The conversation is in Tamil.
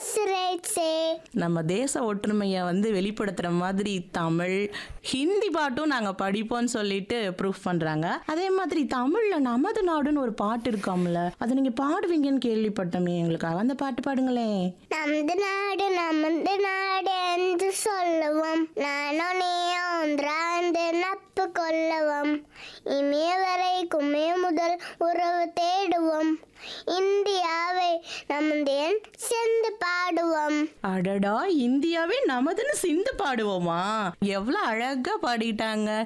சிறைச்சே நம்ம தேச ஒற்றுமையை வந்து வெளிப்படுத்துற மாதிரி தமிழ் ஹிந்தி பாட்டும் நாங்க படிப்போம்னு சொல்லிட்டு ப்ரூஃப் பண்றாங்க அதே மாதிரி தமிழ்ல நமது நாடுன்னு ஒரு பாட்டு இருக்காம்ல அதை நீங்க பாடுவீங்கன்னு கேள்விப்பட்டோமே எங்களுக்காக அந்த பாட்டு பாடுங்களேன் நமது நாடு நமது நாடு என்று சொல்லுவோம் நானும் நீயும் ஒன்றாந்து நட்பு கொள்ளவும் இமய வரைக்கும் முதல் உறவு தேடுவோம் இந்தியாவை நமது சென்று பாடுவோம் அடடா இந்தியாவே நமதுன்னு சிந்து பாடுவோமா எவ்வளவு அழகா பாடிட்டாங்க